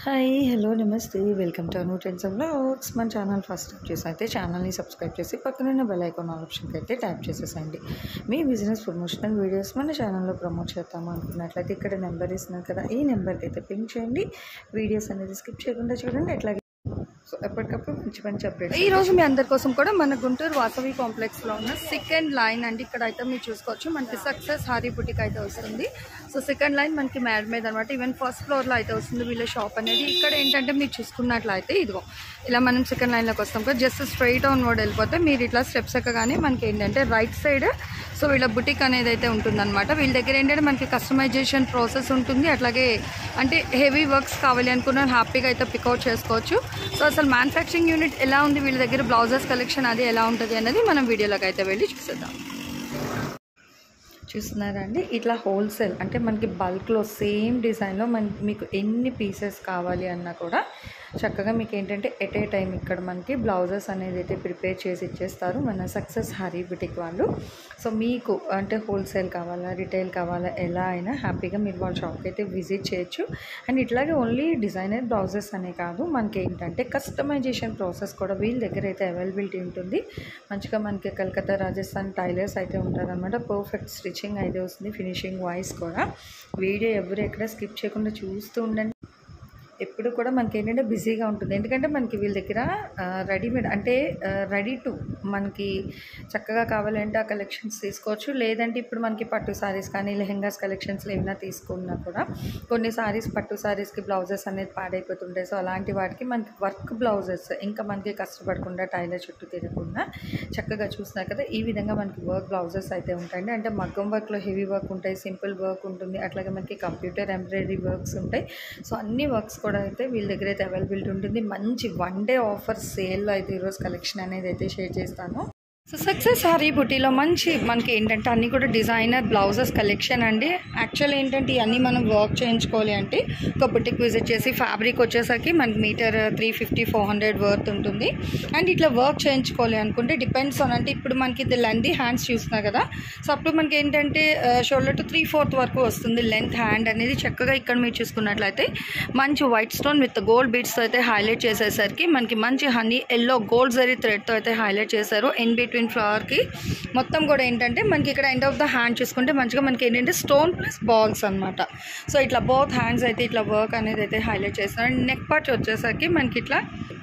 hi hello నమస్తే welcome to Anu trends vlogs మన channel first time చేసి అయితే ఛానల్ని సబ్స్క్రైబ్ చేసి పక్కనున్న బెల్ ఐకాన్ ఆప్షన్కి అయితే ట్యాప్ చేసేసండి మీ బిజినెస్ ప్రమోషనల్ వీడియోస్ మన ఛానల్లో ప్రమోట్ చేద్దాము అనుకున్నట్లయితే ఇక్కడ నెంబర్ ఇస్తున్నారు కదా ఈ నెంబర్కి అయితే పింక్ చేయండి వీడియోస్ అనేది స్కిప్ చేయకుండా చూడండి అట్లాగే సో ఎప్పటికప్పుడు మంచి మంచి అప్డేట్ ఈ రోజు మీ అందరి కోసం కూడా మన గుంటూరు వాసవి కాంప్లెక్స్ లో ఉన్న సెకండ్ లైన్ అండి ఇక్కడ అయితే మీరు చూసుకోవచ్చు మనకి సక్సెస్ హారీ బుటిక్ అయితే వస్తుంది సో సెకండ్ లైన్ మనకి మ్యాడ్ మీద అనమాట ఈవెన్ ఫస్ట్ ఫ్లోర్ లో అయితే వస్తుంది వీళ్ళ షాప్ అనేది ఇక్కడ ఏంటంటే మీరు చూసుకున్నట్లయితే ఇదిగో ఇలా మనం సెకండ్ లైన్ లోకి వస్తాం కదా జస్ట్ స్ట్రైట్ ఆన్ రోడ్ వెళ్ళిపోతే మీరు ఇట్లా స్టెప్స్ ఎక్కగానే మనకి ఏంటంటే రైట్ సైడ్ సో వీళ్ళ బుటిక్ అనేది అయితే ఉంటుందన్నమాట వీళ్ళ దగ్గర ఏంటంటే మనకి కస్టమైజేషన్ ప్రాసెస్ ఉంటుంది అట్లాగే అంటే హెవీ వర్క్స్ కావాలి అనుకున్న హ్యాపీగా అయితే పికౌట్ చేసుకోవచ్చు సో అసలు మ్యానుఫ్యాక్చరింగ్ యూనిట్ ఎలా ఉంది వీళ్ళ దగ్గర బ్లౌజెస్ కలెక్షన్ అది ఎలా ఉంటుంది అనేది మనం వీడియోలోకి అయితే వెళ్ళి చూసేద్దాం చూస్తున్నారా అండి ఇట్లా హోల్సేల్ అంటే మనకి బల్క్లో సేమ్ డిజైన్లో మన మీకు ఎన్ని పీసెస్ కావాలి అన్నా కూడా చక్కగా మీకు ఏంటంటే ఎట్ ఏ టైం ఇక్కడ మనకి బ్లౌజెస్ అనేది అయితే ప్రిపేర్ చేసి ఇచ్చేస్తారు మన సక్సెస్ హరీ బుటిక్ వాళ్ళు సో మీకు అంటే హోల్సేల్ కావాలా రిటైల్ కావాలా ఎలా అయినా హ్యాపీగా మీరు వాళ్ళ షాప్కి అయితే విజిట్ చేయొచ్చు అండ్ ఇట్లాగే ఓన్లీ డిజైనర్ బ్లౌజెస్ అనే కాదు మనకి ఏంటంటే కస్టమైజేషన్ ప్రాసెస్ కూడా వీళ్ళ దగ్గర అయితే అవైలబిలిటీ ఉంటుంది మంచిగా మనకి కలకత్తా రాజస్థాన్ టైలర్స్ అయితే ఉంటారనమాట పర్ఫెక్ట్ స్టిచ్చింగ్ అయితే వస్తుంది ఫినిషింగ్ వాయిస్ కూడా వీడియో ఎవరు ఎక్కడ స్కిప్ చేయకుండా చూస్తూ ఉండండి ఎప్పుడు కూడా మనకి ఏంటంటే బిజీగా ఉంటుంది ఎందుకంటే మనకి వీళ్ళ దగ్గర రెడీమేడ్ అంటే రెడీ టు మనకి చక్కగా కావాలంటే ఆ కలెక్షన్స్ తీసుకోవచ్చు లేదంటే ఇప్పుడు మనకి పట్టు సారీస్ కానీ లెహెంగాస్ కలెక్షన్స్ ఏమైనా తీసుకున్నా కూడా కొన్ని సారీస్ పట్టు సారీస్కి బ్లౌజెస్ అనేది పాడైపోతుంటాయి సో అలాంటి వాటికి మనకి వర్క్ బ్లౌజెస్ ఇంకా మనకి కష్టపడకుండా టైలర్ చుట్టూ తిరగకుండా చక్కగా చూస్తున్నారు కదా ఈ విధంగా మనకి వర్క్ బ్లౌజెస్ అయితే ఉంటాయండి అంటే మగ్గం వర్క్లో హెవీ వర్క్ ఉంటాయి సింపుల్ వర్క్ ఉంటుంది అట్లాగే మనకి కంప్యూటర్ ఎంబ్రాయిడరీ వర్క్స్ ఉంటాయి సో అన్ని వర్క్స్ కూడా అయితే వీళ్ళ దగ్గర అయితే అవైలబిలిటీ ఉంటుంది మంచి వన్ డే ఆఫర్ సేల్లో అయితే ఈరోజు కలెక్షన్ అనేది అయితే షేర్ చేస్తాను సో సక్సెస్ హారీ బుటీలో మంచి మనకి ఏంటంటే అన్నీ కూడా డిజైనర్ బ్లౌజెస్ కలెక్షన్ అండి యాక్చువల్ ఏంటంటే ఇవన్నీ మనం వర్క్ చేయించుకోవాలి అంటే ఒక బుటిక్ విజిట్ చేసి ఫ్యాబ్రిక్ వచ్చేసరికి మనకి metre three fifty four hundred worth ఉంటుంది అండ్ ఇట్లా వర్క్ చేయించుకోవాలి అనుకుంటే డిపెండ్స్ ఆన్ అంటే ఇప్పుడు మనకి ఇది లెంతీ హ్యాండ్స్ చూస్తున్నా కదా సో అప్పుడు మనకి ఏంటంటే షోల్డర్ టు త్రీ ఫోర్త్ వరకు వస్తుంది లెంత్ హ్యాండ్ అనేది చక్కగా ఇక్కడ మీరు చూసుకున్నట్లయితే మంచి వైట్ స్టోన్ విత్ గోల్డ్ బీట్స్తో అయితే హైలైట్ చేసేసరికి మనకి మంచి హనీ ఎల్లో గోల్డ్ జరీ థ్రెడ్తో అయితే హైలైట్ చేశారు ఇన్ బిట్వీన్ ఫ్లవర్కి మొత్తం కూడా ఏంటంటే మనకి ఇక్కడ ఎండ్ ఆఫ్ ద హ్యాండ్ చూసుకుంటే మంచిగా మనకి ఏంటంటే స్టోన్ ప్లస్ బాల్స్ అనమాట సో ఇట్లా బోత్ హ్యాండ్స్ అయితే ఇట్లా వర్క్ అనేది అయితే హైలైట్ చేస్తున్నారు అండ్ నెక్ పార్ట్ వచ్చేసరికి మనకి ఇట్లా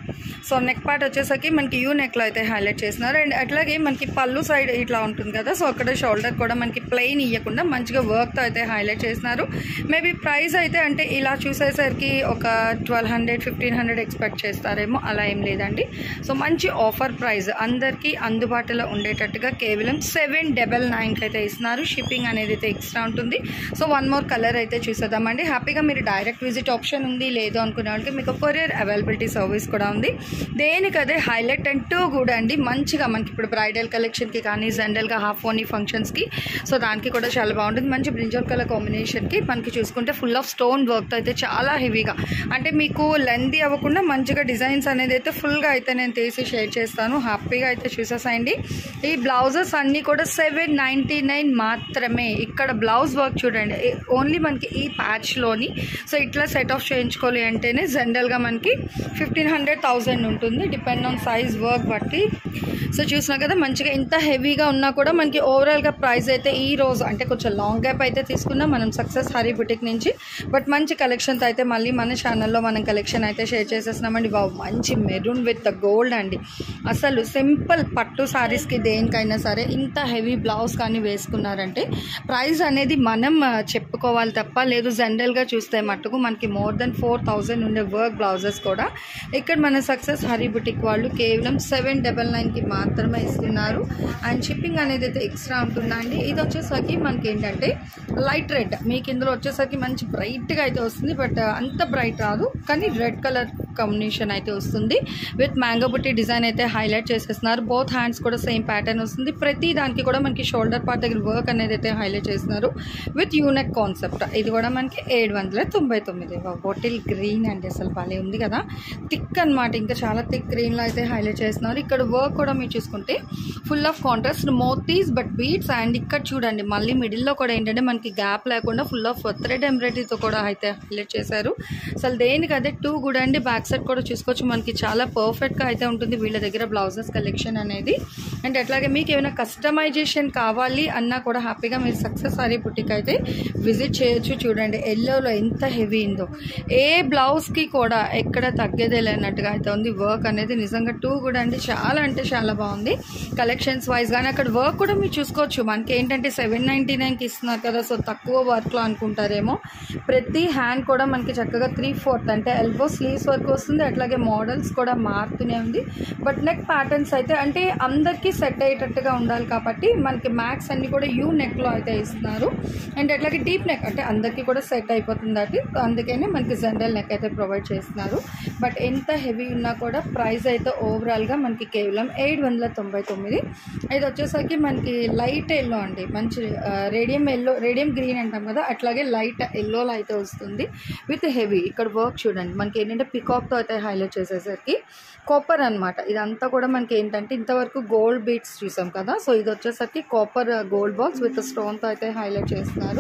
సో నెక్ పార్ట్ వచ్చేసరికి మనకి యూ నెక్లో అయితే హైలైట్ చేస్తున్నారు అండ్ అట్లాగే మనకి పళ్ళు సైడ్ ఇట్లా ఉంటుంది కదా సో అక్కడ షోల్డర్ కూడా మనకి ప్లెయిన్ ఇవ్వకుండా మంచిగా వర్క్తో అయితే హైలైట్ చేస్తున్నారు మేబీ ప్రైస్ అయితే అంటే ఇలా చూసేసరికి ఒక twelve hundred fifteen hundred expect చేస్తారేమో అలా ఏం లేదండి సో మంచి ఆఫర్ ప్రైస్ అందరికీ అందుబాటులో ఉండేటట్టుగా కేవలం సెవెన్ డబల్ నైన్కి అయితే ఇస్తున్నారు షిప్పింగ్ అనేది అయితే ఎక్స్ట్రా ఉంటుంది సో వన్ మోర్ కలర్ అయితే చూసేద్దామండి హ్యాపీగా మీరు డైరెక్ట్ విజిట్ ఆప్షన్ ఉంది లేదు అనుకునే వాళ్ళకి మీకు కొరియర్ అవైలబిలిటీ సర్వీస్ కూడా ఉంది దేనికి అదే హైలైట్ అంటూ కూడా అండి మంచిగా మనకి ఇప్పుడు బ్రైడల్ కలెక్షన్కి కానీ జనరల్గా హాఫ్ ఓనీ ఫంక్షన్స్కి సో దానికి కూడా చాలా బాగుంటుంది మంచి బ్రింజల్ కలర్ కాంబినేషన్కి మనకి చూసుకుంటే ఫుల్ ఆఫ్ స్టోన్ వర్క్తో అయితే చాలా హెవీగా అంటే మీకు లెందీ అవ్వకుండా మంచిగా డిజైన్స్ అనేది అయితే ఫుల్గా అయితే నేను తీసి షేర్ చేస్తాను హ్యాపీగా అయితే చూసేసాయండి ఈ బ్లౌజెస్ అన్నీ కూడా సెవెన్ నైంటీ నైన్ మాత్రమే ఇక్కడ బ్లౌజ్ వర్క్ చూడండి ఓన్లీ మనకి ఈ ప్యాచ్లోని సో ఇట్లా సెట్ ఆఫ్ చేయించుకోవాలి అంటేనే జనరల్గా మనకి ఫిఫ్టీన్ హండ్రెడ్ థౌజండ్ ఉంటుంది డిపెండ్ ఆన్ సైజ్ వర్క్ బట్టి సో చూసినా కదా మంచిగా ఇంత హెవీగా ఉన్నా కూడా మనకి ఓవరాల్గా ప్రైస్ అయితే ఈ రోజు అంటే కొంచెం లాంగ్ గ్యాప్ అయితే తీసుకున్నాం మనం సక్సెస్ హరీ బుటిక్ నుంచి బట్ మంచి కలెక్షన్తో అయితే మళ్ళీ మన ఛానల్లో మనం కలెక్షన్ అయితే షేర్ చేసేస్తున్నామండి బాబు మంచి మెరూన్ విత్ గోల్డ్ అండి అసలు సింపుల్ పట్టు సారీస్కి దేనికైనా సరే ఇంత హెవీ బ్లౌజ్ కానీ వేసుకున్నారంటే ప్రైస్ అనేది మనం ఆ, చెప్పుకోవాలి తప్ప లేదు జనరల్గా చూస్తే మట్టుకు మనకి మోర్ దెన్ ఫోర్ థౌజండ్ ఉండే వర్క్ బ్లౌజెస్ కూడా ఇక్కడ మన సక్సెస్ హరీ బుటిక్ వాళ్ళు కేవలం సెవెన్ డబల్ నైన్కి మాత్రమే ఇస్తున్నారు అండ్ షిప్పింగ్ అనేది అయితే ఎక్స్ట్రా ఉంటుందండి ఇది వచ్చేసరికి మనకి ఏంటంటే లైట్ రెడ్ మీకు ఇందులో వచ్చేసరికి మంచి బ్రైట్గా అయితే వస్తుంది బట్ అంత బ్రైట్ రాదు కానీ రెడ్ కలర్ కాంబినేషన్ అయితే వస్తుంది విత్ మ్యాంగో బుట్టి డిజైన్ అయితే హైలైట్ చేసేస్తున్నారు బోత్ హ్యాండ్స్ కూడా సేమ్ ప్యాటర్న్ వస్తుంది ప్రతి దానికి కూడా మనకి షోల్డర్ పార్ట్ దగ్గర వర్క్ అనేది అయితే హైలైట్ చేస్తున్నారు విత్ యూనెక్ కాన్సెప్ట్ ఇది కూడా మనకి ఏడు వందల తొంభై తొమ్మిది బాటిల్ గ్రీన్ అండి అసలు భలే ఉంది కదా థిక్ అనమాట ఇంకా చాలా థిక్ గ్రీన్లో అయితే హైలైట్ చేస్తున్నారు ఇక్కడ వర్క్ కూడా మీరు చూసుకుంటే full of contrast motis but beads and ఇక్కడ చూడండి మళ్ళీ మిడిల్లో కూడా ఏంటంటే మనకి గ్యాప్ లేకుండా ఫుల్ ఆఫ్ థ్రెడ్ ఎంబ్రాయిడరీతో కూడా అయితే హైలైట్ చేశారు అసలు దేనికి అదే టూ కూడా అండి బ్యాక్ సైడ్ కూడా చూసుకోవచ్చు మనకి చాలా పర్ఫెక్ట్గా అయితే ఉంటుంది వీళ్ళ దగ్గర బ్లౌజెస్ కలెక్షన్ అనేది అండ్ అట్లాగే మీకు ఏమైనా కస్టమైజేషన్ కావాలి అన్నా కూడా హ్యాపీగా మీరు సక్సెస్ సారీ బుటిక్ అయితే విజిట్ చేయొచ్చు చూడండి ఎల్లోలో ఎంత హెవీ ఉందో ఏ బ్లౌజ్కి కూడా ఎక్కడ తగ్గేదే లేనట్టుగా అయితే ఉంది వర్క్ అనేది నిజంగా టూ కూడా అండి చాలా అంటే చాలా బాగుంది కలెక్షన్స్ వైజ్ కానీ అక్కడ వర్క్ కూడా మీరు చూసుకోవచ్చు మనకి ఏంటంటే సెవెన్ నైంటీ నైన్కి ఇస్తున్నారు కదా సో తక్కువ వర్క్లో అనుకుంటారేమో ప్రతి హ్యాండ్ కూడా మనకి చక్కగా త్రీ ఫోర్త్ అంటే ఎల్బో స్లీవ్స్ వర్క్ వస్తుంది అట్లాగే మోడల్స్ కూడా మారుతూనే ఉంది బట్ నెక్ ప్యాటర్న్స్ అయితే అంటే అందరికీ సెట్ అయ్యేటట్టుగా ఉండాలి కాబట్టి మనకి మ్యాక్స్ అన్ని కూడా యూ నెక్లో అయితే ఇస్తున్నారు అండ్ అట్లాగే డీప్ నెక్ అంటే అందరికీ కూడా సెట్ అయిపోతుంది అది అందుకనే మనకి జనరల్ నెక్ అయితే ప్రొవైడ్ చేస్తున్నారు బట్ ఎంత హెవీ ఉన్నా కూడా ప్రైస్ అయితే ఓవరాల్గా మనకి కేవలం ఏడు వందల తొంభై తొమ్మిది ఇది వచ్చేసరికి మనకి లైట్ ఎల్లో అండి మంచి రేడియం ఎల్లో రేడియం గ్రీన్ అంటాం కదా అట్లాగే లైట్ ఎల్లోలో అయితే వస్తుంది విత్ హెవీ ఇక్కడ వర్క్ చూడండి మనకి ఏంటంటే పికాక్తో అయితే హైలైట్ చేసేసరికి కాపర్ అనమాట ఇదంతా కూడా మనకి ఏంటంటే ఇంతవరకు గోల్డ్ బీట్స్ చూసాం కదా సో ఇది వచ్చేసరికి కాపర్ గోల్డ్ బాక్స్ విత్ స్టోన్తో అయితే హైలైట్ చేస్తున్నారు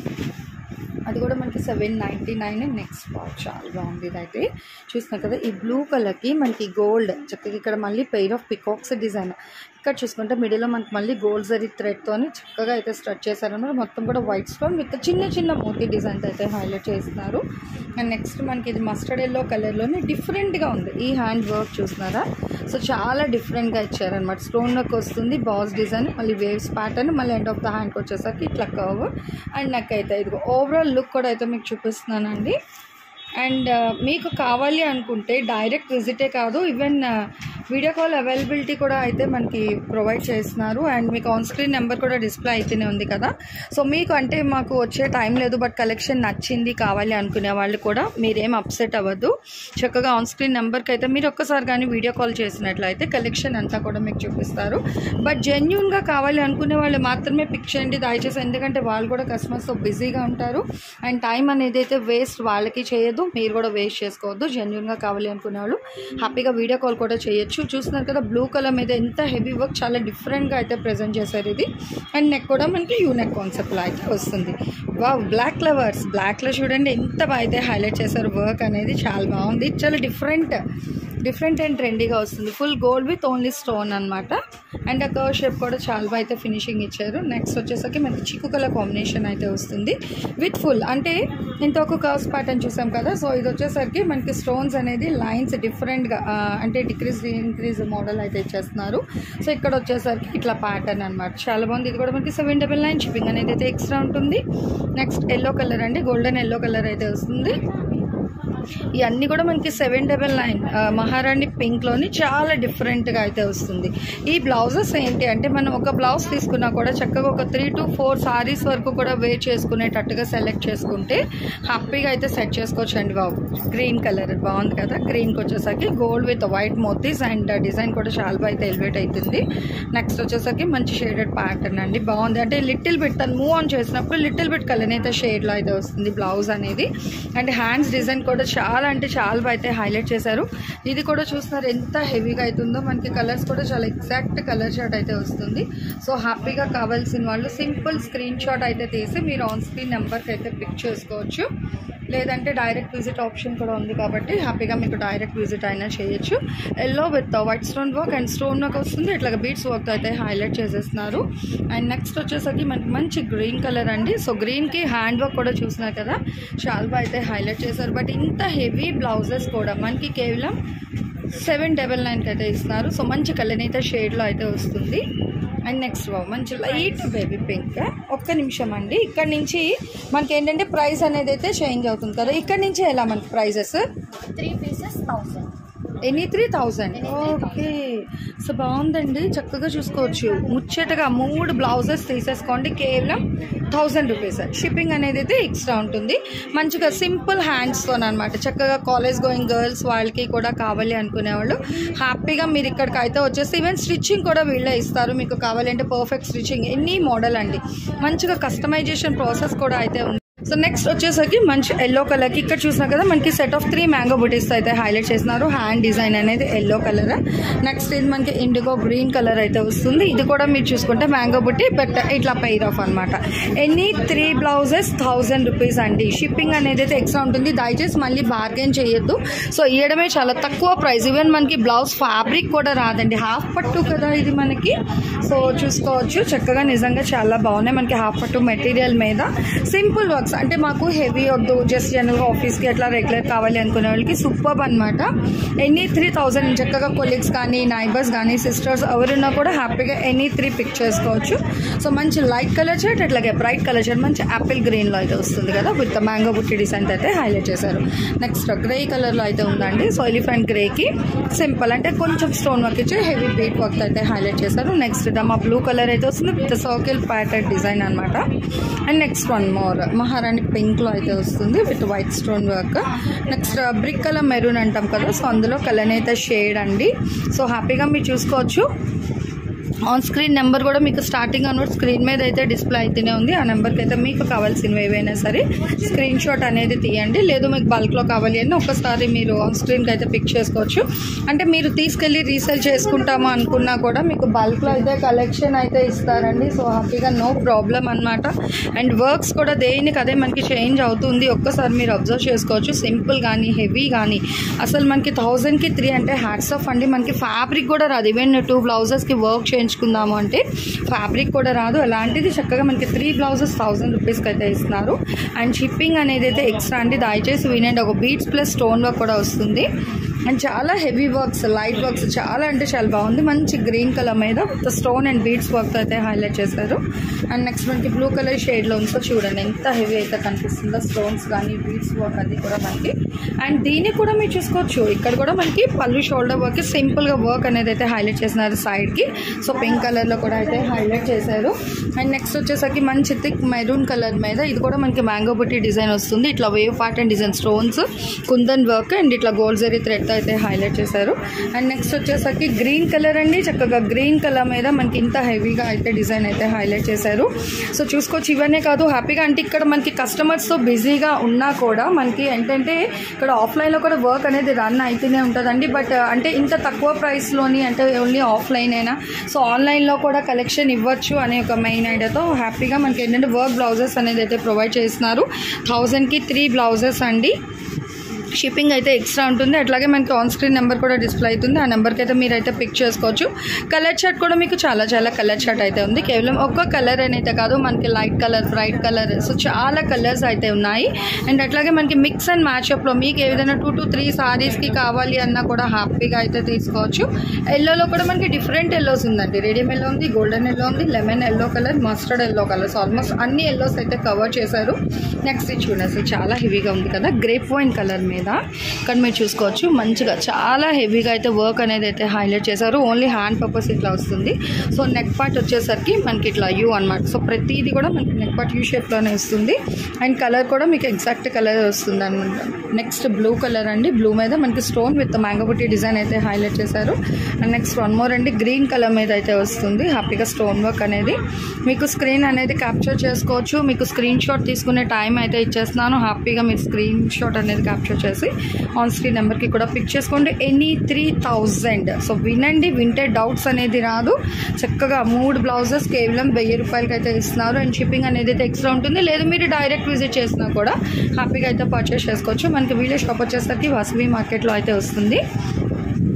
అది కూడా మనకి seven ninety nine next box చాలా బాగుంది ఇది అయితే చూస్తున్నాం కదా ఈ బ్లూ కలర్కి మనకి గోల్డ్ చక్కగా ఇక్కడ మళ్ళీ పెయిర్ ఆఫ్ పికాక్స్ డిజైన్ ఇక్కడ చూసుకుంటే మిడిల్లో మనకి మళ్ళీ గోల్డ్ జరీ థ్రెడ్తోని చక్కగా అయితే స్ట్రచ్ చేశారన్నమాట మొత్తం కూడా వైట్ స్టోన్ విత్ చిన్న చిన్న మోతీ డిజైన్స్ అయితే హైలైట్ చేస్తున్నారు అండ్ నెక్స్ట్ మనకి ఇది మస్టర్డ్ ఎల్లో కలర్లోనే డిఫరెంట్గా ఉంది ఈ హ్యాండ్ వర్క్ చూస్తున్నారా సో చాలా డిఫరెంట్గా ఇచ్చారనమాట స్టోన్ వర్క్ వస్తుంది బాస్ డిజైన్ మళ్ళీ వేవ్స్ ప్యాటర్న్ మళ్ళీ ఎండ్ ఆఫ్ ద హ్యాండ్కి వచ్చేసరికి ఇట్లా కర్వ్ అండ్ నెక్ అయితే ఇది ఓవరాల్ లుక్ కూడా అయితే మీకు చూపిస్తున్నానండి అండ్ మీకు కావాలి అనుకుంటే డైరెక్ట్ విజిటే కాదు ఈవెన్ వీడియో కాల్ అవైలబిలిటీ కూడా అయితే మనకి ప్రొవైడ్ చేస్తున్నారు అండ్ మీకు ఆన్ స్క్రీన్ నెంబర్ కూడా డిస్ప్లే అయితేనే ఉంది కదా సో మీకు అంటే మాకు వచ్చే టైం లేదు బట్ కలెక్షన్ నచ్చింది కావాలి అనుకునే వాళ్ళు కూడా మీరేం అప్సెట్ అవ్వద్దు చక్కగా ఆన్ స్క్రీన్ నెంబర్కి అయితే మీరు ఒక్కసారి కానీ వీడియో కాల్ చేసినట్లయితే కలెక్షన్ అంతా కూడా మీకు చూపిస్తారు బట్ జెన్యున్గా కావాలి అనుకునే వాళ్ళు మాత్రమే పిక్ చేయండి దయచేసి ఎందుకంటే వాళ్ళు కూడా కస్టమర్స్తో బిజీగా ఉంటారు అండ్ టైం అనేది అయితే వేస్ట్ వాళ్ళకి చేయొద్దు మీరు కూడా వేస్ట్ చేసుకోవద్దు జెన్యున్గా కావాలి అనుకునే వాళ్ళు హ్యాపీగా వీడియో కాల్ కూడా చేయొచ్చు చూస్తున్నారు కదా బ్లూ కలర్ మీద ఎంత హెవీ వర్క్ చాలా డిఫరెంట్గా అయితే ప్రజెంట్ చేశారు ఇది అండ్ నెక్ కూడా మనకి యూనెక్ కాన్సెప్ట్లో అయితే వస్తుంది వా బ్లాక్ ఫ్లవర్స్ బ్లాక్లో చూడండి ఎంత బాగా అయితే హైలైట్ చేశారు వర్క్ అనేది చాలా బాగుంది చాలా డిఫరెంట్ డిఫరెంట్ అండ్ ట్రెండీగా వస్తుంది full gold with only stone అనమాట అండ్ ఆ కర్వ్ షేప్ కూడా చాలా బాగా అయితే ఫినిషింగ్ ఇచ్చారు నెక్స్ట్ వచ్చేసరికి మనకి చిక్కు కలర్ కాంబినేషన్ అయితే వస్తుంది విత్ ఫుల్ అంటే ఇంత ఒక కర్వ్స్ ప్యాటర్న్ చూసాం కదా సో ఇది వచ్చేసరికి మనకి స్టోన్స్ అనేది లైన్స్ డిఫరెంట్గా అంటే డిక్రీజ్ ఇంక్రీజ్ మోడల్ అయితే ఇచ్చేస్తున్నారు సో ఇక్కడ వచ్చేసరికి ఇట్లా ప్యాటర్న్ అనమాట చాలా బాగుంది ఇది కూడా మనకి సెవెన్ డబల్ నైన్ షిప్పింగ్ అనేది అయితే ఎక్స్ట్రా ఉంటుంది నెక్స్ట్ ఎల్లో కలర్ అండి గోల్డెన్ ఎల్లో కలర్ అయితే వస్తుంది ఇవన్నీ కూడా మనకి సెవెన్ డబల్ నైన్ మహారాణి పింక్లోని చాలా డిఫరెంట్గా అయితే వస్తుంది ఈ బ్లౌజెస్ ఏంటి అంటే మనం ఒక బ్లౌజ్ తీసుకున్నా కూడా చక్కగా ఒక త్రీ టు ఫోర్ సారీస్ వరకు కూడా వేర్ చేసుకునేటట్టుగా సెలెక్ట్ చేసుకుంటే హ్యాపీగా అయితే సెట్ చేసుకోవచ్చు అండి బాబు గ్రీన్ కలర్ బాగుంది కదా గ్రీన్కి వచ్చేసరికి gold with white motis and design కూడా చాలా బాగా అయితే ఎలివేట్ అవుతుంది నెక్స్ట్ వచ్చేసరికి మంచి షేడెడ్ ప్యాటర్న్ అండి బాగుంది అంటే లిటిల్ బిట్ తను మూవ్ ఆన్ చేసినప్పుడు లిటిల్ బిట్ కలర్ అయితే షేడ్లో అయితే వస్తుంది బ్లౌజ్ అనేది అండ్ హ్యాండ్స్ డిజైన్ కూడా చాలా అంటే చాలా బాగా అయితే హైలైట్ చేశారు ఇది కూడా చూస్తున్నారు ఎంత హెవీగా అవుతుందో మనకి కలర్స్ కూడా చాలా ఎగ్జాక్ట్ కలర్ షాట్ అయితే వస్తుంది సో హ్యాపీగా కావాల్సిన వాళ్ళు సింపుల్ స్క్రీన్ షాట్ అయితే తీసి మీరు ఆన్ స్క్రీన్ నెంబర్కి అయితే పిక్ చేసుకోవచ్చు లేదంటే డైరెక్ట్ విజిట్ ఆప్షన్ కూడా ఉంది కాబట్టి హ్యాపీగా మీకు డైరెక్ట్ విజిట్ అయినా చేయొచ్చు yellow with white stone work and stone work వస్తుంది ఇట్లా బీట్స్ వర్క్తో అయితే హైలైట్ చేసేస్తున్నారు అండ్ నెక్స్ట్ వచ్చేసరికి మనకి మంచి గ్రీన్ కలర్ అండి సో గ్రీన్కి హ్యాండ్ వర్క్ కూడా చూస్తున్నారు కదా చాలా బాగా అయితే హైలైట్ చేశారు బట్ ఇంత హెవీ బ్లౌజెస్ కూడా మనకి కేవలం సెవెన్ డబల్ నైన్కి అయితే ఇస్తున్నారు సో మంచి కలర్ అయితే షేడ్లో అయితే వస్తుంది అండ్ నెక్స్ట్ మంచి లైట్ బేబీ పింక్ ఒక్క నిమిషం అండి ఇక్కడ నుంచి మనకి ఏంటంటే ప్రైస్ అనేది అయితే చేంజ్ అవుతుంది కదా ఇక్కడ నుంచి ఎలా మనకి prices three pieces thousand any three thousand okay so బాగుందండి చక్కగా చూసుకోవచ్చు ముచ్చటగా మూడు బ్లౌజెస్ తీసేసుకోండి కేవలం థౌజండ్ రూపీస్ షిప్పింగ్ అనేది అయితే ఎక్స్ట్రా ఉంటుంది మంచిగా సింపుల్ హ్యాండ్స్తో అనమాట చక్కగా కాలేజ్ గోయింగ్ గర్ల్స్ వాళ్ళకి కూడా కావాలి అనుకునే వాళ్ళు హ్యాపీగా మీరు ఇక్కడికి అయితే వచ్చేసి ఈవెన్ స్టిచ్చింగ్ కూడా వీళ్ళే ఇస్తారు మీకు కావాలంటే పర్ఫెక్ట్ స్టిచ్చింగ్ ఎన్ని మోడల్ అండి మంచిగా కస్టమైజేషన్ ప్రాసెస్ కూడా అయితే ఉంది సో నెక్స్ట్ వచ్చేసరికి మంచి ఎల్లో కలర్కి ఇక్కడ చూసినా కదా మనకి సెట్ ఆఫ్ త్రీ మ్యాంగో బుటీస్ అయితే హైలైట్ చేసినారు హ్యాండ్ డిజైన్ అనేది ఎల్లో కలర్ నెక్స్ట్ ఇది మనకి ఇండిగో గ్రీన్ కలర్ అయితే వస్తుంది ఇది కూడా మీరు చూసుకుంటే మ్యాంగో బుట్టి బట్ ఇట్లా పెయిర్ ఆఫ్ అనమాట any three blouses thousand rupees అండి షిప్పింగ్ అనేది అయితే ఎక్స్ట్రా ఉంటుంది దయచేసి మళ్ళీ బార్గెన్ చేయొద్దు సో ఇవ్వడమే చాలా తక్కువ ప్రైస్ ఈవెన్ మనకి బ్లౌజ్ ఫ్యాబ్రిక్ కూడా రాదండి హాఫ్ పట్టు కదా ఇది మనకి సో చూసుకోవచ్చు చక్కగా నిజంగా చాలా బాగున్నాయి మనకి హాఫ్ పట్టు మెటీరియల్ మీద సింపుల్ వర్క్స్ అంటే మాకు హెవీ వద్దు జస్ట్ జనరల్గా ఆఫీస్కి ఎట్లా రెగ్యులర్ కావాలి అనుకునే వాళ్ళకి సూపర్ అనమాట ఎనీ త్రీ థౌజండ్ చక్కగా కొలీగ్స్ కానీ నైబర్స్ కానీ సిస్టర్స్ ఎవరున్నా కూడా హ్యాపీగా ఎనీ త్రీ పిక్ చేసుకోవచ్చు సో మంచి లైట్ కలర్ షర్ట్ అట్లాగే బ్రైట్ కలర్ షర్ట్ మంచి యాపిల్ గ్రీన్లో అయితే వస్తుంది కదా విత్ మ్యాంగో బుట్టి డిజైన్ అయితే హైలైట్ చేశారు నెక్స్ట్ గ్రే కలర్లో అయితే ఉందండి సో ఎలిఫెంట్ గ్రేకి సింపుల్ అంటే కొంచెం స్టోన్ వర్క్ ఇచ్చి హెవీ బీట్ వర్క్ అయితే హైలైట్ చేశారు నెక్స్ట్ మా బ్లూ కలర్ అయితే వస్తుంది విత్ సర్కిల్ ప్యాటర్న్ డిజైన్ అనమాట and next one more maharani పింక్లో అయితే వస్తుంది with white stone work next brick colour maroon అంటాం కదా సో అందులో కలర్ అయితే షేడ్ అండి సో హ్యాపీగా మీరు చూసుకోవచ్చు ఆన్ స్క్రీన్ నెంబర్ కూడా మీకు స్టార్టింగ్ అన్నట్టు స్క్రీన్ మీద అయితే డిస్ప్లే అయితేనే ఉంది ఆ నెంబర్కి అయితే మీకు కావాల్సినవి ఏవైనా సరే స్క్రీన్ షాట్ అనేది తీయండి లేదు మీకు బల్క్లో కావాలి అని ఒకసారి మీరు ఆన్ స్క్రీన్కి అయితే పిక్ చేసుకోవచ్చు అంటే మీరు తీసుకెళ్ళి రీసేల్ చేసుకుంటాము అనుకున్నా కూడా మీకు బల్క్లో అయితే కలెక్షన్ అయితే ఇస్తారండి సో హ్యాపీగా నో ప్రాబ్లం అనమాట అండ్ వర్క్స్ కూడా దేనికి అదే మనకి చేంజ్ అవుతుంది ఒక్కసారి మీరు అబ్జర్వ్ చేసుకోవచ్చు సింపుల్ కానీ హెవీ కానీ అసలు మనకి థౌజండ్కి త్రీ అంటే హ్యాట్స్ ఆఫ్ అండి మనకి ఫ్యాబ్రిక్ కూడా రాదు ఈవెన్ టూ బ్లౌజెస్కి వర్క్ చేయించుకుందాము అంటే ఫ్యాబ్రిక్ కూడా రాదు అలాంటిది చక్కగా మనకి త్రీ బ్లౌజెస్ థౌసండ్ రూపీస్కి అయితే ఇస్తున్నారు అండ్ షిప్పింగ్ అనేది అయితే ఎక్స్ట్రా అండి దయచేసి వినండి ఒక బీట్స్ ప్లస్ స్టోన్ వర్క్ కూడా వస్తుంది అండ్ చాలా హెవీ వర్క్స్ లైట్ వర్క్స్ చాలా అంటే చాలా బాగుంది మంచి గ్రీన్ కలర్ మీద with stone and beads work అయితే హైలైట్ చేశారు అండ్ నెక్స్ట్ మనకి బ్లూ కలర్ షేడ్లో ఉంది సో చూడండి ఎంత హెవీ అయితే కనిపిస్తుందో స్టోన్స్ కానీ బీడ్స్ వర్క్ అది కూడా మనకి అండ్ దీన్ని కూడా మీరు చూసుకోవచ్చు ఇక్కడ కూడా మనకి పళ్ళు షోల్డర్ వర్క్ సింపుల్గా వర్క్ అనేది అయితే హైలైట్ చేసినారు సైడ్కి సో పింక్ కలర్లో కూడా అయితే హైలైట్ చేశారు అండ్ నెక్స్ట్ వచ్చేసరికి మంచి థిక్ మెరూన్ కలర్ మీద ఇది కూడా మనకి మ్యాంగో బుట్టి డిజైన్ వస్తుంది ఇట్లా wave pattern design stones kundan work and ఇట్లా గోల్డ్ జరీ థ్రెడ్తో అయితే హైలైట్ చేశారు అండ్ నెక్స్ట్ వచ్చేసరికి గ్రీన్ కలర్ అండి చక్కగా గ్రీన్ కలర్ మీద మనకి ఇంత హెవీగా అయితే డిజైన్ అయితే హైలైట్ చేశారు సో చూసుకోవచ్చు ఇవన్నీ కాదు హ్యాపీగా అంటే ఇక్కడ మనకి కస్టమర్స్తో బిజీగా ఉన్నా కూడా మనకి ఏంటంటే ఇక్కడ ఆఫ్లైన్లో కూడా వర్క్ అనేది రన్ అయితేనే ఉంటుందండి బట్ అంటే ఇంత తక్కువ ప్రైస్లోని అంటే ఓన్లీ ఆఫ్లైన్ అయినా సో ఆన్లైన్లో కూడా కలెక్షన్ ఇవ్వచ్చు అనే ఒక మెయిన్ ఐడియాతో హ్యాపీగా మనకి ఏంటంటే వర్క్ బ్లౌజెస్ అనేది అయితే ప్రొవైడ్ చేస్తున్నారు థౌజండ్కి త్రీ బ్లౌజెస్ అండి షిప్పింగ్ అయితే ఎక్స్ట్రా ఉంటుంది అట్లాగే మనకి ఆన్ స్క్రీన్ నెంబర్ కూడా డిస్ప్లే అవుతుంది ఆ నెంబర్కి అయితే మీరు అయితే పిక్ చేసుకోవచ్చు కలర్ షర్ట్ కూడా మీకు చాలా చాలా కలర్ షర్ట్ అయితే ఉంది కేవలం ఒక్క కలర్ అయితే కాదు మనకి light colour bright colour so చాలా కలర్స్ అయితే ఉన్నాయి అండ్ అట్లాగే మనకి మిక్స్ అండ్ మ్యాచ్అప్లో మీకు ఏ విధంగా టూ టు త్రీ సారీస్కి కావాలి అన్నా కూడా హ్యాపీగా అయితే తీసుకోవచ్చు ఎల్లోలో కూడా మనకి డిఫరెంట్ ఎల్లోస్ ఉందండి రేడియం ఎల్లో ఉంది గోల్డెన్ ఎల్లో ఉంది lemon yellow colour mustard yellow colours almost అన్ని ఎల్లోస్ అయితే కవర్ చేశారు నెక్స్ట్ ఇది చూడండి అసలు చాలా హెవీగా ఉంది కదా గ్రేప్ వైన్ కలర్ మీద ఇక్కడ మీరు చూసుకోవచ్చు మంచిగా చాలా హెవీగా అయితే వర్క్ అనేది అయితే హైలైట్ చేశారు ఓన్లీ హ్యాండ్ పర్పస్ ఇట్లా వస్తుంది సో నెక్ పార్ట్ వచ్చేసరికి మనకి ఇట్లా యూ అనమాట సో ప్రతిదీ కూడా మనకి నెక్ పార్ట్ యూ షేప్లోనే వస్తుంది అండ్ కలర్ కూడా మీకు ఎగ్జాక్ట్ కలర్ వస్తుంది అనమాట నెక్స్ట్ బ్లూ కలర్ అండి బ్లూ మీద మనకి stone with mango buti design అయితే హైలైట్ చేశారు అండ్ నెక్స్ట్ వన్ మోర్ అండి గ్రీన్ కలర్ మీద అయితే వస్తుంది హ్యాపీగా స్టోన్ వర్క్ అనేది మీకు స్క్రీన్ అనేది క్యాప్చర్ చేసుకోవచ్చు మీకు స్క్రీన్ షాట్ తీసుకునే టైం అయితే ఇచ్చేస్తున్నాను హ్యాపీగా మీరు స్క్రీన్ షాట్ అనేది క్యాప్చర్ చేసి ఆన్ స్క్రీన్ నెంబర్కి కూడా పిక్ చేసుకోండి ఎనీ త్రీ థౌజండ్ సో వినండి వింటే డౌట్స్ అనేది రాదు చక్కగా మూడు బ్లౌజెస్ కేవలం వెయ్యి రూపాయలకి అయితే ఇస్తున్నారు అండ్ షిప్పింగ్ అనేది అయితే ఎక్స్ట్రా ఉంటుంది లేదు మీరు డైరెక్ట్ విజిట్ చేసినా కూడా హ్యాపీగా అయితే పర్చేస్ చేసుకోవచ్చు మనకి వీడియో షాప్ వచ్చేసరికి వాసవి మార్కెట్లో అయితే వస్తుంది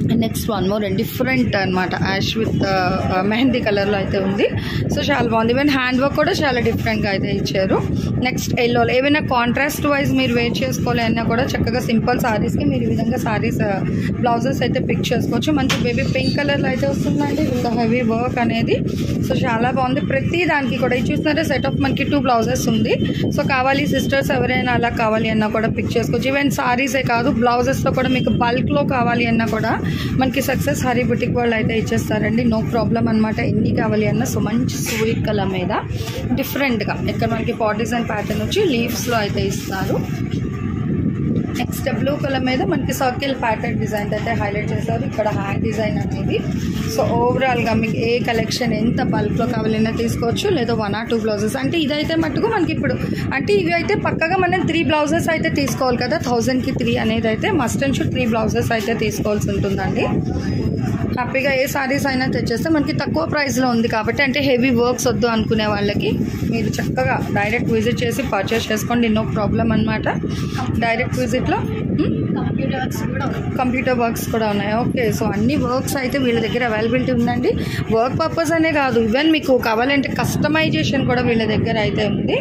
next one more and different అనమాట యాష్ విత్ మెహందీ కలర్లో అయితే ఉంది సో చాలా బాగుంది ఈవెన్ హ్యాండ్ వర్క్ కూడా చాలా డిఫరెంట్గా అయితే ఇచ్చారు నెక్స్ట్ ఎల్లో ఏవైనా కాంట్రాస్ట్ వైజ్ మీరు వేర్ చేసుకోవాలి అన్నా కూడా చక్కగా సింపుల్ సారీస్కి మీరు ఈ విధంగా సారీస్ బ్లౌజెస్ అయితే పిక్ చేసుకోవచ్చు మంచి బేబీ పింక్ కలర్లో అయితే వస్తుందండి విత్ హెవీ వర్క్ అనేది సో చాలా బాగుంది ప్రతి దానికి కూడా ఇది చూస్తున్నారా సెట్ ఆఫ్ మనకి టూ బ్లౌజెస్ ఉంది సో కావాలి సిస్టర్స్ ఎవరైనా అలా కావాలి అన్నా కూడా పిక్ చేసుకోవచ్చు ఈవెన్ సారీసే కాదు బ్లౌజెస్తో కూడా మీకు బల్క్లో కావాలి అన్నా కూడా మనకి సక్సెస్ హరీ బుటిక్ వాళ్ళు అయితే ఇచ్చేస్తారండి నో ప్రాబ్లం అనమాట ఎన్ని కావాలి అన్నా సో మంచి స్వీట్ కలర్ మీద డిఫరెంట్గా ఇక్కడ మనకి పాటిజన్ ప్యాటర్న్ వచ్చి లీవ్స్లో అయితే ఇస్తారు నెక్స్ట్ బ్లూ కలర్ మీద మనకి సర్కిల్ ప్యాటర్న్ డిజైన్ అయితే హైలైట్ చేశారు ఇక్కడ హ్యాండ్ డిజైన్ అనేది సో ఓవరాల్గా మీకు ఏ కలెక్షన్ ఎంత బల్క్లో కావాలన్నా తీసుకోవచ్చు లేదా వన్ ఆర్ టూ బ్లౌజెస్ అంటే ఇదైతే మటుకు మనకి ఇప్పుడు అంటే ఇవి అయితే పక్కగా మనం త్రీ బ్లౌజెస్ అయితే తీసుకోవాలి కదా థౌజండ్కి త్రీ అనేది అయితే must and should three blouses అయితే తీసుకోవాల్సి ఉంటుందండి హ్యాపీగా ఏ సారీస్ అయినా తెచ్చేస్తే మనకి తక్కువ ప్రైస్లో ఉంది కాబట్టి అంటే హెవీ వర్క్స్ వద్దు అనుకునే వాళ్ళకి మీరు చక్కగా డైరెక్ట్ విజిట్ చేసి పర్చేస్ చేసుకోండి నో ప్రాబ్లం అనమాట డైరెక్ట్ విజిట్లో కంప్యూటర్ వర్క్స్ కూడా ఉన్నాయి ఓకే సో అన్ని వర్క్స్ అయితే వీళ్ళ దగ్గర అవైలబిలిటీ ఉందండి వర్క్ పర్పస్ అనే కాదు ఈవెన్ మీకు కావాలంటే కస్టమైజేషన్ కూడా వీళ్ళ దగ్గర అయితే ఉంది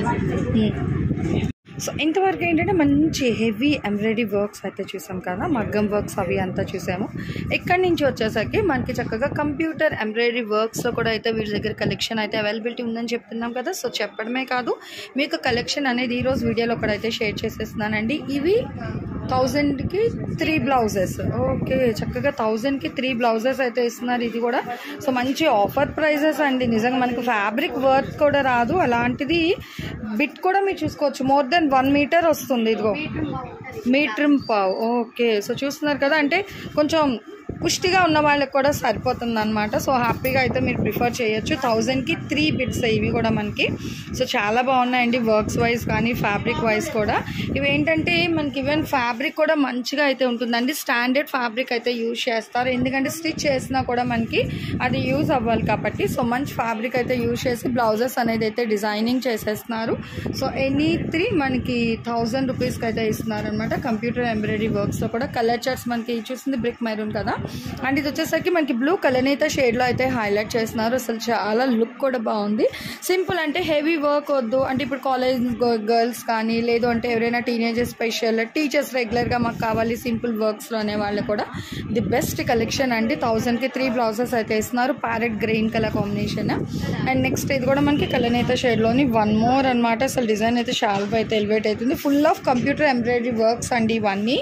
సో ఇంతవరకు ఏంటంటే మంచి హెవీ ఎంబ్రాయిడరీ వర్క్స్ అయితే చూసాం కదా మగ్గం వర్క్స్ అవి అంతా చూసాము ఇక్కడి నుంచి వచ్చేసరికి మనకి చక్కగా కంప్యూటర్ ఎంబ్రాయిడరీ వర్క్స్లో కూడా అయితే వీళ్ళ దగ్గర కలెక్షన్ అయితే అవైలబిలిటీ ఉందని చెప్తున్నాం కదా సో చెప్పడమే కాదు మీకు కలెక్షన్ అనేది ఈరోజు వీడియోలో కూడా అయితే షేర్ చేసేస్తున్నానండి ఇవి థౌజండ్కి త్రీ బ్లౌజెస్ ఓకే చక్కగా థౌజండ్కి త్రీ బ్లౌజెస్ అయితే ఇస్తున్నారు ఇది కూడా సో మంచి ఆఫర్ ప్రైజెస్ అండి నిజంగా మనకు ఫ్యాబ్రిక్ వర్క్ కూడా రాదు అలాంటిది బిట్ కూడా మీరు చూసుకోవచ్చు మోర్ దెన్ వన్ మీటర్ వస్తుంది ఇదిగో మీటర్ పావ్ ఓకే సో చూస్తున్నారు కదా అంటే కొంచెం పుష్టిగా ఉన్న వాళ్ళకి కూడా సరిపోతుంది అనమాట సో హ్యాపీగా అయితే మీరు ప్రిఫర్ చేయొచ్చు థౌజండ్కి త్రీ బిట్స్ ఇవి కూడా మనకి సో చాలా బాగున్నాయండి వర్క్స్ వైజ్ కానీ ఫ్యాబ్రిక్ వైజ్ కూడా ఇవి ఏంటంటే మనకి ఈవెన్ ఫ్యాబ్రిక్ కూడా మంచిగా అయితే ఉంటుందండి స్టాండర్డ్ ఫ్యాబ్రిక్ అయితే యూజ్ చేస్తారు ఎందుకంటే స్టిచ్ చేసినా కూడా మనకి అది యూజ్ అవ్వాలి కాబట్టి సో మంచి ఫ్యాబ్రిక్ అయితే యూజ్ చేసి బ్లౌజెస్ అనేది అయితే డిజైనింగ్ చేసేస్తున్నారు సో ఎనీ త్రీ మనకి థౌజండ్ రూపీస్కి అయితే ఇస్తున్నారు అనమాట కంప్యూటర్ ఎంబ్రాయిడరీ వర్క్స్లో కూడా కలర్ చార్ట్స్ మనకి చూసింది బ్రిక్ మెరూన్ కదా అండ్ ఇది వచ్చేసరికి మనకి బ్లూ కలనేత షేడ్లో అయితే హైలైట్ చేస్తున్నారు అసలు చాలా లుక్ కూడా బాగుంది సింపుల్ అంటే హెవీ వర్క్ వద్దు అంటే ఇప్పుడు కాలేజ్ గర్ల్స్ కానీ లేదు అంటే ఎవరైనా టీనేజర్స్ స్పెషల్ టీచర్స్ రెగ్యులర్గా మాకు కావాలి సింపుల్ వర్క్స్లో అనే వాళ్ళు కూడా ది బెస్ట్ కలెక్షన్ అండి థౌజండ్కి త్రీ బ్లౌజెస్ అయితే ఇస్తున్నారు parrot green colour combination and next ఇది కూడా మనకి కలనేత షేడ్లోని వన్ మోర్ అనమాట అసలు డిజైన్ అయితే షాల్వ్ అయితే ఎలివేట్ అవుతుంది full of computer embroidery works అండి ఇవన్నీ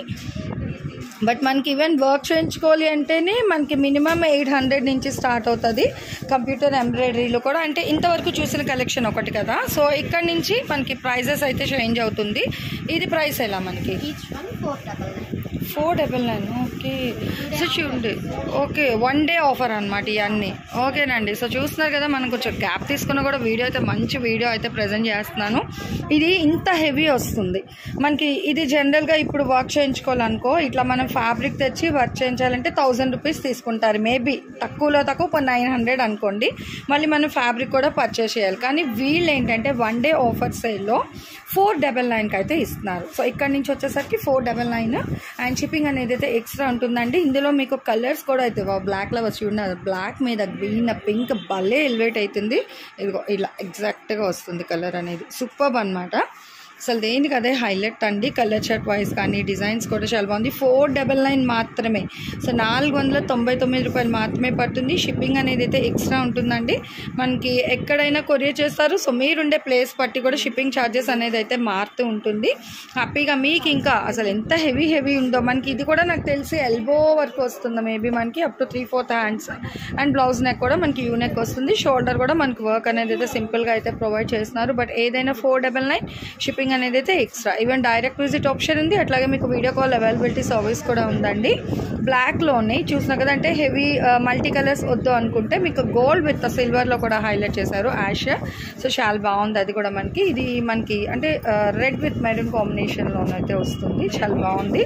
బట్ మనకి ఈవెన్ వర్క్ చేయించుకోవాలి అంటేనే మనకి మినిమం ఎయిట్ హండ్రెడ్ నుంచి స్టార్ట్ అవుతుంది కంప్యూటర్ ఎంబ్రాయిడరీలో కూడా అంటే ఇంతవరకు చూసిన కలెక్షన్ ఒకటి కదా సో ఇక్కడ నుంచి మనకి ప్రైజెస్ అయితే చేంజ్ అవుతుంది ఇది ప్రైస్ ఎలా మనకి each one four double nine four double nine okay so చూడండి ఓకే వన్ డే ఆఫర్ అనమాట ఇవన్నీ ఓకేనండి సో చూస్తున్నారు కదా మనం కొంచెం గ్యాప్ తీసుకున్న కూడా వీడియో అయితే మంచి వీడియో అయితే ప్రజెంట్ చేస్తున్నాను ఇది ఇంత హెవీ వస్తుంది మనకి ఇది జనరల్గా ఇప్పుడు వర్క్ చేయించుకోవాలనుకో ఇట్లా మనం ఫ్యాబ్రిక్ తెచ్చి వర్క్ చేయించాలంటే థౌజండ్ రూపీస్ తీసుకుంటారు మేబీ తక్కువలో తక్కువ నైన్ హండ్రెడ్ అనుకోండి మళ్ళీ మనం ఫ్యాబ్రిక్ కూడా పర్చేస్ చేయాలి కానీ వీళ్ళు ఏంటంటే వన్ డే ఆఫర్ సేల్లో ఫోర్ డబల్ నైన్కి అయితే ఇస్తున్నారు సో ఇక్కడ నుంచి వచ్చేసరికి four double nine and shipping అనేది అయితే ఎక్స్ట్రా ఉంటుందండి ఇందులో మీకు కలర్స్ కూడా అయితే బ్లాక్లో వచ్చి చూడండి బ్లాక్ మీద గ్రీన్ పింక్ భలే ఎలివేట్ అవుతుంది ఇదిగో ఇలా ఎగ్జాక్ట్గా వస్తుంది కలర్ అనేది సూపర్ అనమాట అసలు దేనికి అదే హైలైట్ అండి కలర్ షర్ట్ వైజ్ కానీ డిజైన్స్ కూడా చాలా బాగుంది ఫోర్ డబల్ నైన్ మాత్రమే సో నాలుగు వందల తొంభై తొమ్మిది రూపాయలు మాత్రమే పడుతుంది షిప్పింగ్ అనేది అయితే ఎక్స్ట్రా ఉంటుందండి మనకి ఎక్కడైనా కొరియర్ చేస్తారు సో మీరుండే ప్లేస్ బట్టి కూడా షిప్పింగ్ ఛార్జెస్ అనేది అయితే మారుతూ ఉంటుంది హ్యాపీగా మీకు ఇంకా అసలు ఎంత హెవీ హెవీ ఉందో మనకి ఇది కూడా నాకు తెలిసి ఎల్బో వరకు వస్తుంది మేబీ మనకి up to three fourth hands and blouse neck కూడా మనకి యూ నెక్ వస్తుంది షోల్డర్ కూడా మనకి వర్క్ అనేది అయితే సింపుల్గా అయితే ప్రొవైడ్ చేస్తున్నారు బట్ ఏదైనా ఫోర్ డబల్ నైన్ షిప్పింగ్ అనేది అయితే extra even direct visit option ఉంది అట్లాగే మీకు వీడియో కాల్ అవైలబిలిటీ సర్వీస్ కూడా ఉందండి బ్లాక్లోనే చూసినా కదా అంటే హెవీ మల్టీ కలర్స్ వద్దు అనుకుంటే మీకు గోల్డ్ విత్ సిల్వర్లో కూడా హైలైట్ చేశారు యాష్ సో చాలా బాగుంది అది కూడా మనకి ఇది మనకి అంటే రెడ్ విత్ మెరూన్ కాంబినేషన్లోనైతే వస్తుంది చాలా బాగుంది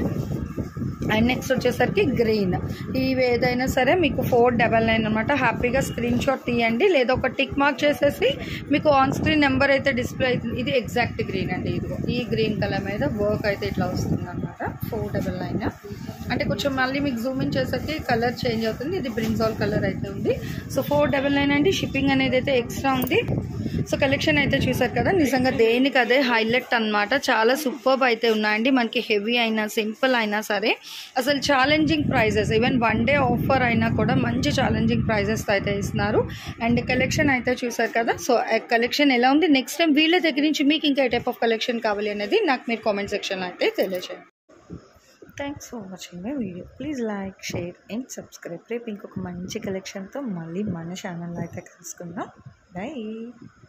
అండ్ నెక్స్ట్ వచ్చేసరికి గ్రీన్ ఇవి ఏదైనా సరే మీకు ఫోర్ డబల్ నైన్ అనమాట హ్యాపీగా స్క్రీన్ షాట్ తీయండి లేదా ఒక టిక్ మార్క్ చేసేసి మీకు ఆన్ స్క్రీన్ నెంబర్ అయితే డిస్ప్లే అవుతుంది ఇది ఎగ్జాక్ట్ గ్రీన్ అండి ఇదిగో ఈ గ్రీన్ కలర్ మీద వర్క్ అయితే ఇట్లా వస్తుంది అనమాట ఫోర్ డబల్ నైన్ అంటే కొంచెం కొంచెం మళ్ళీ మీకు జూమ్ ఇన్ చేసరికి కలర్ చేంజ్ అవుతుంది ఇది బ్రింజాల్ కలర్ అయితే ఉంది సో ఫోర్ డబల్ నైన్ అండి షిప్పింగ్ అనేది అయితే ఎక్స్ట్రా ఉంది సో కలెక్షన్ అయితే చూసారు కదా నిజంగా దేనికి అదే హైలైట్ అన్నమాట చాలా సూపర్బ్ అయితే ఉన్నాయండి మనకి హెవీ అయినా సింపుల్ అయినా సరే అసలు challenging prizes even one day offer అయినా కూడా మంచి ఛాలెంజింగ్ ప్రైజెస్ అయితే ఇస్తున్నారు అండ్ కలెక్షన్ అయితే చూసారు కదా సో కలెక్షన్ ఎలా ఉంది నెక్స్ట్ టైం వీళ్ళ దగ్గర నుంచి మీకు ఇంకా ఏ టైప్ ఆఫ్ కలెక్షన్ కావాలి అనేది నాకు మీరు కామెంట్ సెక్షన్లో అయితే తెలియజేయండి thanks for watching my video please like share and subscribe రేపు ఇంకొక మంచి కలెక్షన్తో మళ్ళీ మన ఛానల్లో అయితే కలుసుకుందాం బై